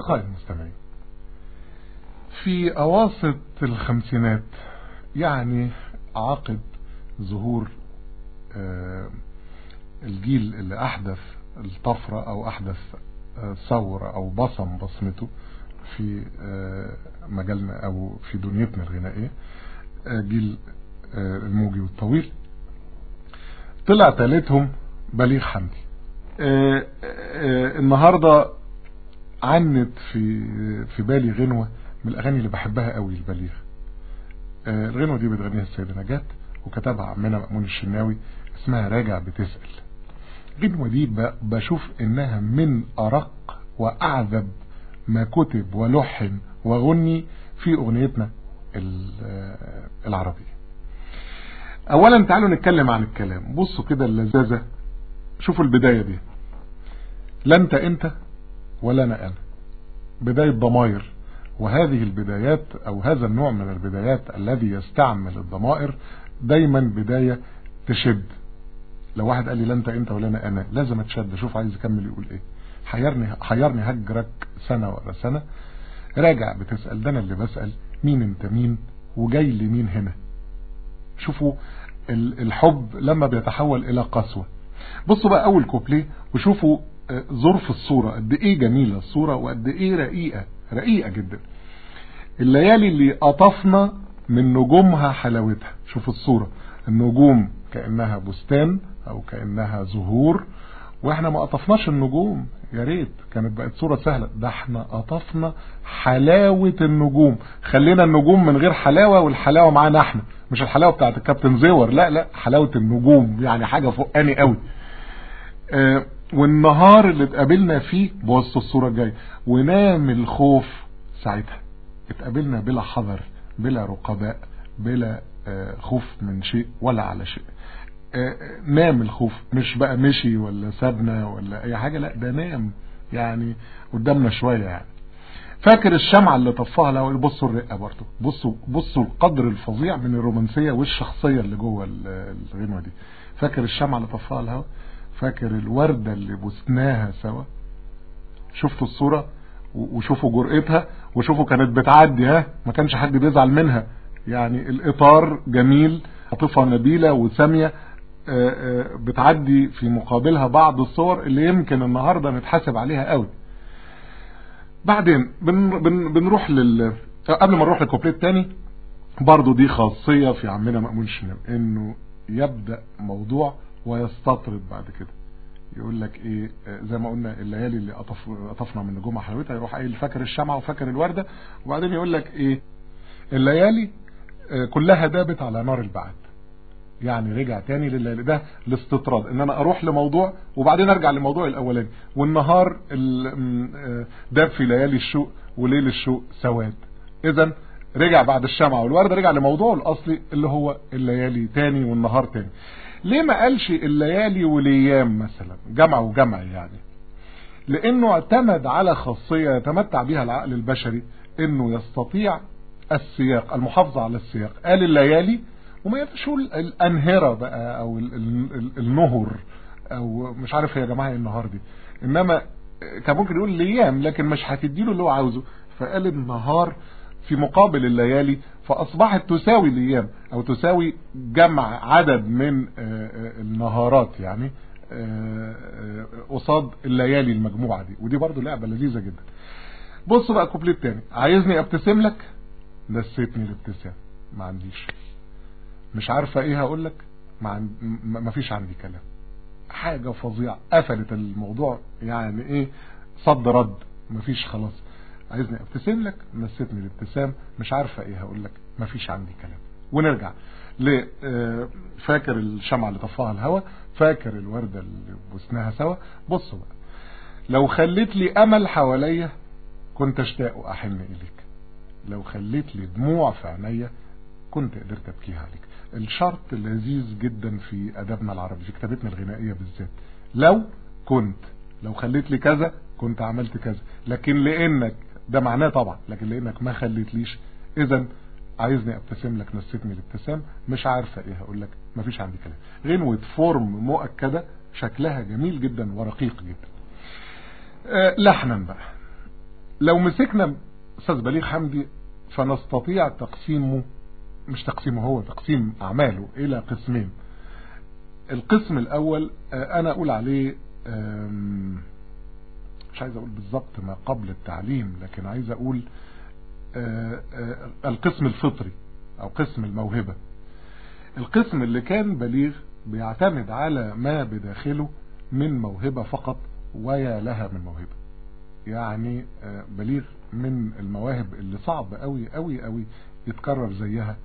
أصدقائي المستمعين في أواسط الخمسينات يعني عقد ظهور الجيل اللي أحدث الطفرة أو أحدث ثورة أو بصم بصمته في مجالنا أو في دنيتنا الغنائية جيل الموجي والطويل طلع ثالثهم بليغ حمدي النهاردة عنت في في بالي غنوة من الأغاني اللي بحبها قوي البليغ الغنوة دي بتغنيها السيدة نجاة وكتبها عمنا مأمون الشناوي اسمها راجع بتسأل الغنوة دي بشوف انها من ارق واعذب ما كتب ولحن وغني في اغنيتنا العربية اولا تعالوا نتكلم عن الكلام بصوا كده اللذاذة شوفوا البداية دي لا انت انت ولا انا انا بداية ضمائر وهذه البدايات او هذا النوع من البدايات الذي يستعمل الضمائر دايما بداية تشد لو واحد قال لي لا انت انت ولا انا انا لازم اتشد اشوف عايز يكمل يقول ايه حيرني حيرني هجرك سنة ورا سنة راجع بتسأل ده انا اللي بسأل مين انت مين وجاي لمين هنا شوفوا الحب لما بيتحول الى قسوة بصوا بقى اول كوبليه وشوفوا ظرف الصورة قد ايه جميلة الصورة وقد ايه رقيقة رقيقة جدا الليالي اللي قطفنا من نجومها حلاوتها شوفوا الصورة النجوم كأنها بستان او كأنها زهور واحنا ما قطفناش النجوم يا ريت كانت بقت صورة سهلة ده احنا قطفنا حلاوة النجوم خلينا النجوم من غير حلاوة والحلاوة معانا احنا مش الحلاوة بتاعت الكابتن زيور لا لا حلاوة النجوم يعني حاجة فوقاني قوي اه والنهار اللي اتقابلنا فيه بص الصورة الجاية ونام الخوف ساعتها اتقابلنا بلا حذر بلا رقباء بلا اه خوف من شيء ولا على شيء نام الخوف مش بقى مشي ولا سابنا ولا اي حاجة لا ده نام يعني قدامنا شوية يعني فاكر الشمعة اللي طفاها لو بصوا الرقة برضو بصوا بصوا القدر الفظيع من الرومانسية والشخصية اللي جوه الغنوة دي فاكر الشمعة اللي طفاها الهوا فاكر الوردة اللي بسناها سوا شفتوا الصورة وشوفوا جرأتها وشوفوا كانت بتعدي ها ما كانش حد بيزعل منها يعني الاطار جميل عاطفة نبيلة وسامية بتعدي في مقابلها بعض الصور اللي يمكن النهاردة نتحاسب عليها قوي بعدين بن بن بنروح لل قبل ما نروح للكوبليت الثاني برضو دي خاصية في عمنا مأمون الشناوي انه يبدأ موضوع ويستطرد بعد كده يقول لك ايه زي ما قلنا الليالي اللي قطف قطفنا من نجوم حلاوتها يروح قايل فاكر الشمعة وفاكر الوردة وبعدين يقول لك ايه الليالي كلها دابت على نار البعد يعني رجع تاني لليالي ده الاستطراد ان انا اروح لموضوع وبعدين ارجع لموضوع الاولاني والنهار داب في ليالي الشوق وليل الشوق سواد اذا رجع بعد الشمعة والوردة رجع لموضوعه الاصلي اللي هو الليالي تاني والنهار تاني ليه ما قالش الليالي والايام مثلا جمع وجمع يعني لانه اعتمد على خاصية يتمتع بها العقل البشري انه يستطيع السياق المحافظة على السياق قال الليالي وما ينفعش الانهرة بقى او ال ال النهر او مش عارف يا جماعة النهار دي انما كان ممكن يقول الايام لكن مش هتديله اللي هو عاوزه فقال النهار في مقابل الليالي فاصبحت تساوي الايام او تساوي جمع عدد من النهارات يعني قصاد الليالي المجموعة دي ودي برضو لعبة لذيذة جدا بصوا بقى كوبليت تاني عايزني ابتسم لك نسيتني الابتسام ما عنديش مش عارفة ايه هقول لك ما, ما فيش عندي كلام حاجة فظيعة قفلت الموضوع يعني ايه صد رد ما فيش خلاص عايزني ابتسم لك نسيتني الابتسام مش عارفة ايه هقول لك ما فيش عندي كلام ونرجع ل فاكر الشمعة اللي طفاها الهوا فاكر الوردة اللي بوسناها سوا بصوا بقى لو خليت لي امل حواليا كنت اشتاق واحن اليك لو خليت لي دموع في عينيا كنت قدرت ابكيها عليك الشرط لذيذ جدا في ادبنا العربي في كتابتنا الغنائية بالذات لو كنت لو خليت لي كذا كنت عملت كذا لكن لانك ده معناه طبعا لكن لانك ما خليتليش اذا عايزني ابتسم لك نسيتني الابتسام مش عارفة ايه هقول لك مفيش عندي كلام غنوة فورم مؤكدة شكلها جميل جدا ورقيق جدا أه لحنا بقى لو مسكنا استاذ بليغ حمدي فنستطيع تقسيمه مش تقسيمه هو تقسيم اعماله الى قسمين القسم الاول انا اقول عليه مش عايز اقول بالظبط ما قبل التعليم لكن عايز اقول القسم الفطري او قسم الموهبة القسم اللي كان بليغ بيعتمد على ما بداخله من موهبة فقط ويا لها من موهبة يعني بليغ من المواهب اللي صعب قوي قوي قوي يتكرر زيها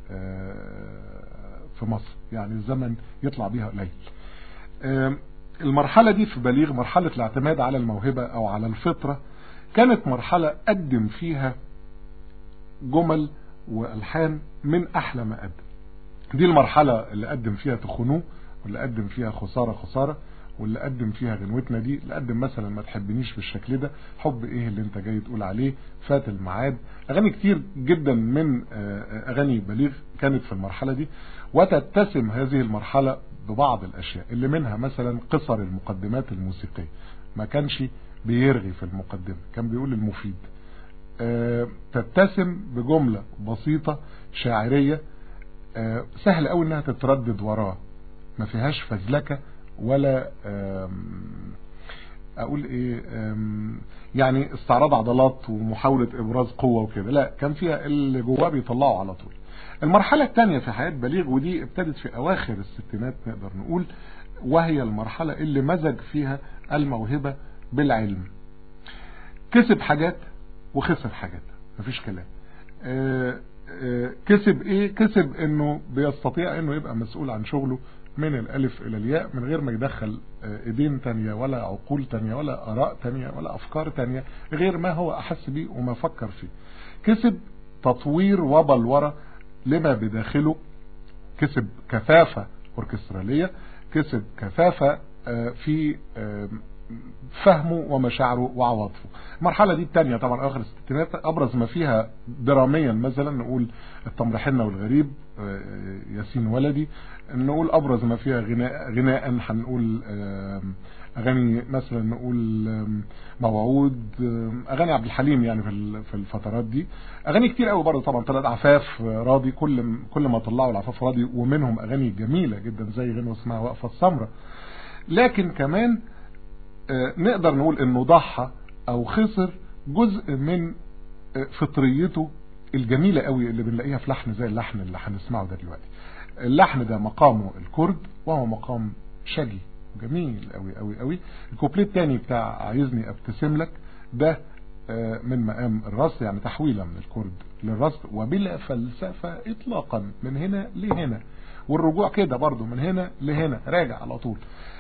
في مصر يعني الزمن يطلع بيها قليل المرحلة دي في بليغ مرحلة الاعتماد على الموهبة او على الفطرة كانت مرحلة قدم فيها جمل والحان من احلى ما قدم دي المرحلة اللي قدم فيها تخنوه واللي قدم فيها خسارة خسارة واللي قدم فيها غنوتنا دي اللي قدم مثلا ما تحبنيش بالشكل ده حب ايه اللي انت جاي تقول عليه فات الميعاد اغاني كتير جدا من اغاني بليغ كانت في المرحلة دي وتتسم هذه المرحلة ببعض الاشياء اللي منها مثلا قصر المقدمات الموسيقية ما كانش بيرغي في المقدمة كان بيقول المفيد تتسم بجملة بسيطة شاعرية سهل قوي انها تتردد وراه ما فيهاش فزلكة ولا اقول ايه يعني استعراض عضلات ومحاولة ابراز قوة وكده لا كان فيها اللي جواه بيطلعه على طول المرحلة الثانية في حياة بليغ ودي ابتدت في اواخر الستينات نقدر نقول وهي المرحلة اللي مزج فيها الموهبة بالعلم كسب حاجات وخسر حاجات مفيش كلام اه اه كسب ايه كسب انه بيستطيع انه يبقى مسؤول عن شغله من الالف الى الياء من غير ما يدخل ايدين تانية ولا عقول تانية ولا اراء تانية ولا افكار تانية غير ما هو احس بيه وما فكر فيه كسب تطوير وبلورة لما بداخله كسب كثافة اوركسترالية كسب كثافة في فهمه ومشاعره وعواطفه المرحلة دي الثانية طبعا اخر الستينات ابرز ما فيها دراميا مثلا نقول التمرحنة والغريب ياسين ولدي نقول ابرز ما فيها غناء غناء هنقول اغاني مثلا نقول موعود اغاني عبد الحليم يعني في الفترات دي اغاني كتير قوي برضه طبعا طلعت عفاف راضي كل كل ما طلعوا العفاف راضي ومنهم اغاني جميله جدا زي غنوه اسمها وقفه السمره لكن كمان نقدر نقول انه ضحى او خسر جزء من فطريته الجميلة قوي اللي بنلاقيها في لحن زي اللحن اللي هنسمعه ده دلوقتي اللحن ده مقامه الكرد وهو مقام شجي جميل قوي قوي قوي الكوبليه الثاني بتاع عايزني ابتسم لك ده من مقام الرصد يعني تحويلة من الكرد للرصد وبلا فلسفة اطلاقا من هنا لهنا والرجوع كده برضو من هنا لهنا راجع على طول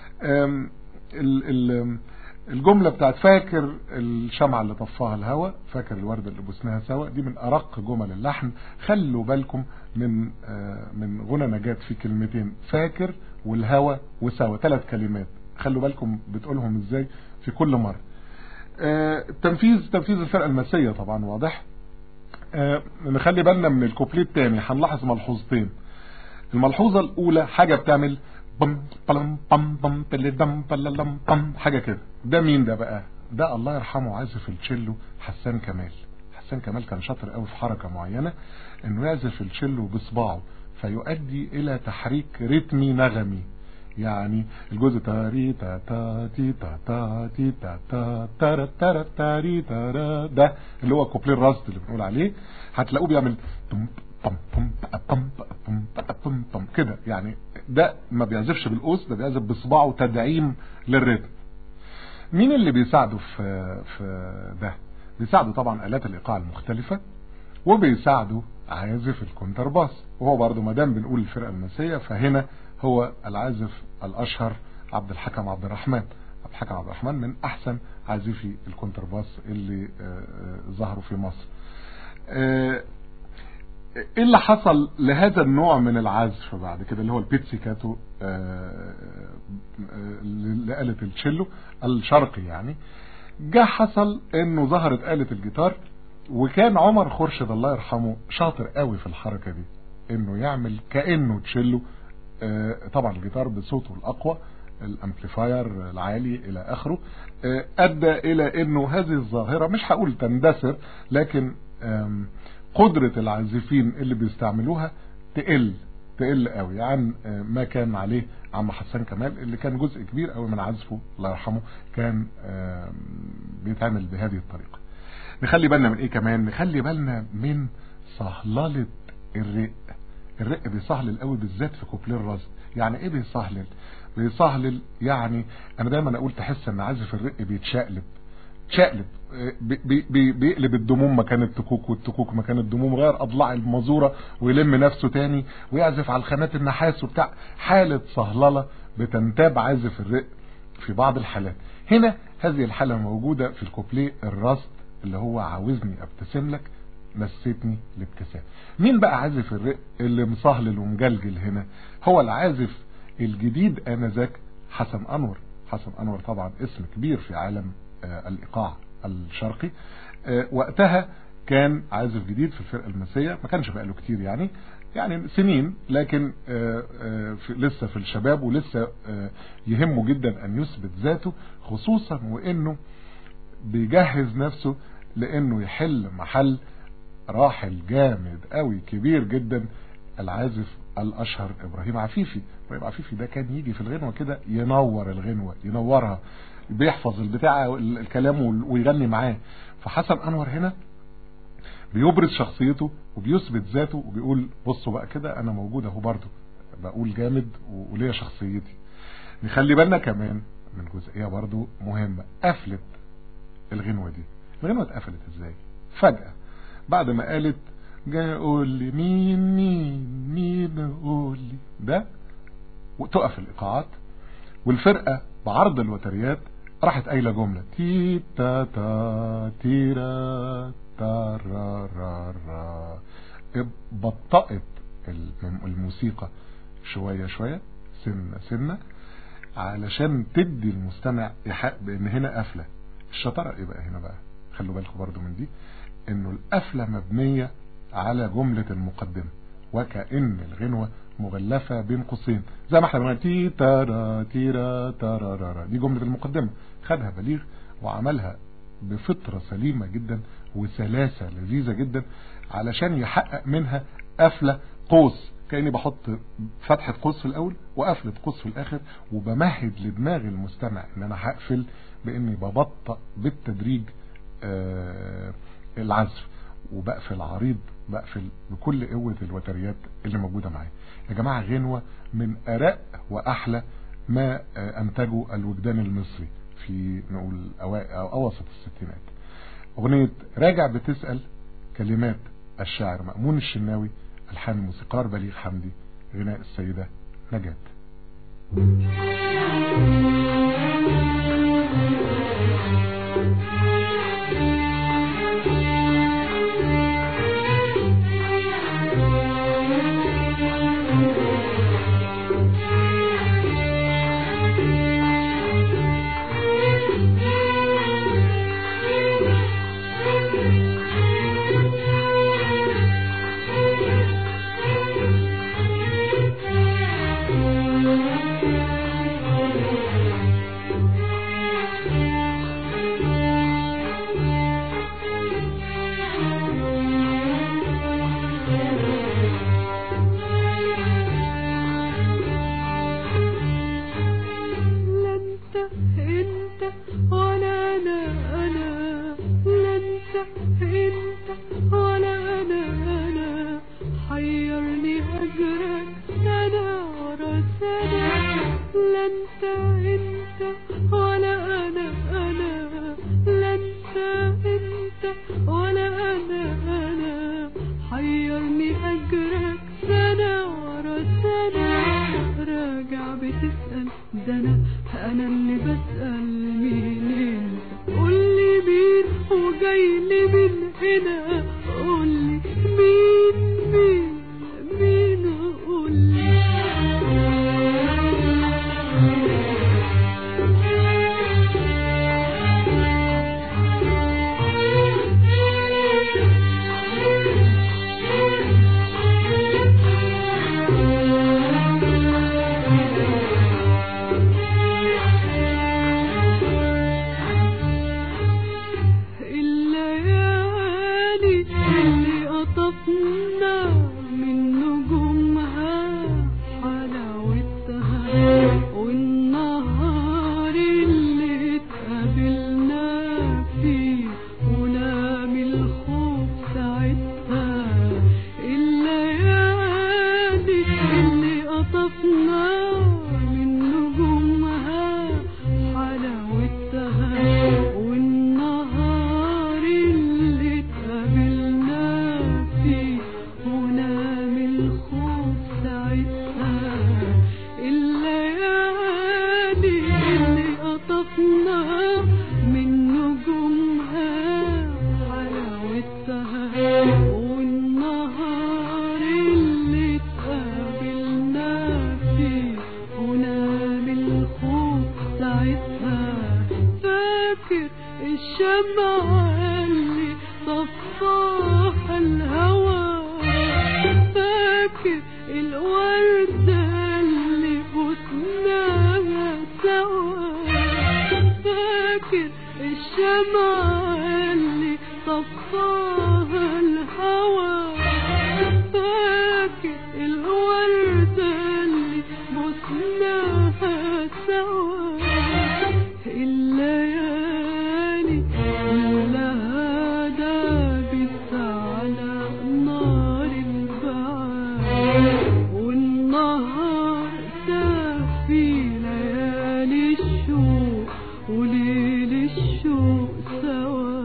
الجملة بتاعت فاكر الشمعة اللي طفاها الهوا فاكر الوردة اللي بوسناها سوا دي من أرق جمل اللحن خلوا بالكم من من غنى نجاة في كلمتين فاكر والهوا وسوا ثلاث كلمات خلوا بالكم بتقولهم ازاي في كل مرة التنفيذ تنفيذ الفرقة المسية طبعا واضح نخلي بالنا من الكوبليه الثاني هنلاحظ ملحوظتين الملحوظة الأولى حاجة بتعمل بم بلم بم بم بلدم بللم بم حاجة كده ده مين ده بقى ده الله يرحمه عازف التشيلو حسان كمال حسان كمال كان شاطر قوي في حركة معينة انه يعزف التشيلو بصباعه فيؤدي الى تحريك رتمي نغمي يعني الجزء تاري تا تا تي تا تا تي تا تا تارا تارا تاري تارا ده اللي هو كوبليه الرصد اللي بنقول عليه هتلاقوه بيعمل بم بم بم بم بم بم بم كده يعني ده ما بيعزفش بالقوس ده بيعزف بصباعه تدعيم للريتم مين اللي بيساعده في في ده بيساعده طبعا آلات الإيقاع المختلفة وبيساعده عازف الكونترباس وهو برضه ما دام بنقول الفرقة المسية فهنا هو العازف الأشهر عبد الحكم عبد الرحمن عبد الحكم عبد الرحمن من أحسن عازفي الكونترباس اللي ظهروا في مصر ايه اللي حصل لهذا النوع من العزف بعد كده اللي هو البيتسيكاتو لآلة التشيلو الشرقي يعني جه حصل انه ظهرت آلة الجيتار وكان عمر خورشيد الله يرحمه شاطر قوي في الحركة دي انه يعمل كأنه تشيلو طبعا الجيتار بصوته الاقوى الامبليفاير العالي الى اخره ادى الى انه هذه الظاهرة مش هقول تندثر لكن قدرة العازفين اللي بيستعملوها تقل تقل قوي عن ما كان عليه عم حسن كمال اللي كان جزء كبير قوي من عزفه الله يرحمه كان بيتعمل بهذه الطريقة نخلي بالنا من ايه كمان نخلي بالنا من صهللة الرق الرق بيصهلل قوي بالذات في كوبليه الرصد يعني ايه بيصهلل بيصهلل يعني انا دايما اقول تحس ان عازف الرق بيتشقلب تشقلب بي بي بيقلب الدموم مكان التكوك والتكوك مكان الدموم غير اضلاع المزورة ويلم نفسه تاني ويعزف على الخانات النحاس وبتاع حالة صهللة بتنتاب عازف الرق في بعض الحالات هنا هذه الحالة موجودة في الكوبليه الرصد اللي هو عاوزني ابتسم لك نسيتني الابتسام مين بقى عازف الرق اللي مصهلل ومجلجل هنا هو العازف الجديد انذاك حسن انور حسن انور طبعا اسم كبير في عالم آه الايقاع الشرقي آه وقتها كان عازف جديد في الفرقة المسية ما كانش بقى له كتير يعني يعني سنين لكن آآ آآ في لسه في الشباب ولسه يهمه جدا ان يثبت ذاته خصوصا وانه بيجهز نفسه لانه يحل محل راحل جامد قوي كبير جدا العازف الاشهر ابراهيم عفيفي ابراهيم عفيفي ده كان يجي في الغنوة كده ينور الغنوة ينورها بيحفظ البتاع الكلام ويغني معاه فحسن انور هنا بيبرز شخصيته وبيثبت ذاته وبيقول بصوا بقى كده انا موجود اهو برضه بقول جامد وليا شخصيتي نخلي بالنا كمان من جزئيه برضه مهمه قفلت الغنوه دي الغنوه اتقفلت ازاي فجاه بعد ما قالت جاي قول لي مين مين مين قول لي ده وتقف الايقاعات والفرقه بعرض الوتريات راحت قايله جمله تي تا تا تيرا تارارارا بطأت الموسيقى شوية شوية سنة سنة علشان تدي المستمع يحق بان هنا قفلة الشطارة ايه بقى هنا بقى خلوا بالكم برضو من دي انه القفلة مبنية على جملة المقدمة وكأن الغنوة مغلفة بين قوسين زي ما احنا بنقول تي تارا تيرا تارارارا دي جملة المقدمة خدها بليغ وعملها بفطرة سليمة جدا وسلاسة لذيذة جدا علشان يحقق منها قفلة قوس كأني بحط فتحة قوس في الأول وقفلة قوس في الآخر وبمهد لدماغ المستمع إن أنا هقفل بإني ببطأ بالتدريج آه العزف وبقفل عريض بقفل بكل قوة الوتريات اللي موجودة معايا يا جماعة غنوة من أرق وأحلى ما آه أنتجه الوجدان المصري في نقول أو أوسط الستينات أغنية راجع بتسأل كلمات الشاعر مأمون الشناوي الحان الموسيقار بليغ حمدي غناء السيدة نجاة قطفنا من نجومها حلاوتها والنهار اللي اتقابلنا فيه ونام الخوف ساعتها الليالي اللي قطفنا من نجومها حلاوتها والنهار اللي اتقابلنا فيه ونام الخوف ساعتها الليالي اللي قطفنا من نجومها حلاوتها والنهار اللي اتقابلنا فيه ونام الخوف ساعتها فاكر الشمعة اللي طفاها الهوى فاكر الوردة اللي بوسناها سوا فاكر الشمعة اللي طفاها الهوى فاكر الوردة اللي بوسناها سوا الليالي كلها دابت على نار البعاد والنهار في ليالي الشوق وليل الشوق سوا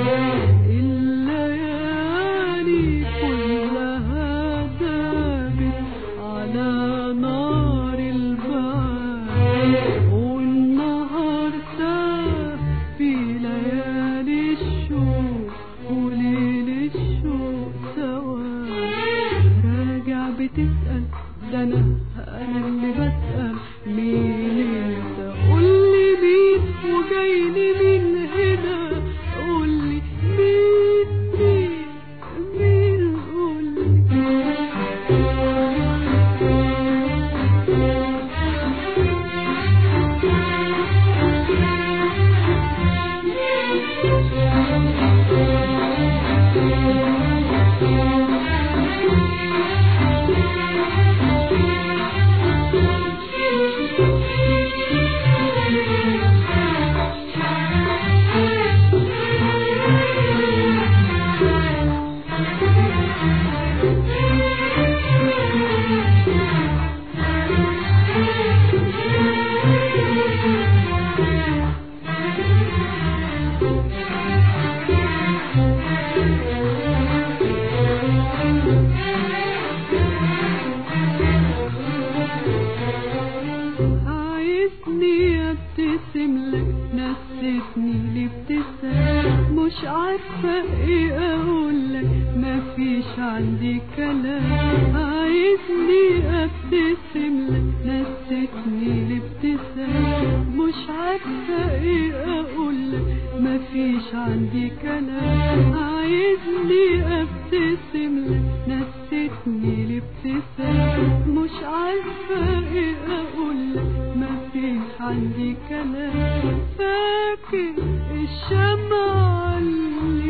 الليالي كلها دابت على نار البعاد والنهار في ليالي الشوق وليل الشوق سوا راجع بتسأل ده أنا أنا اللي بسأل مين انت قولي مين وجاي لي مين هنا قولي مين مين مين عايزني ابتسم لك نسيتني الابتسام مش عارفة ايه اقول لك مفيش عندي كلام عايزني ابتسم لك نسيتني الابتسام مش عارفة ايه اقول لك مفيش عندي كلام عايزني ابتسم لك نسيتني الابتسام مش عارفة ايه اقول لك مفيش عندي كلام فاكر الشمعة اللي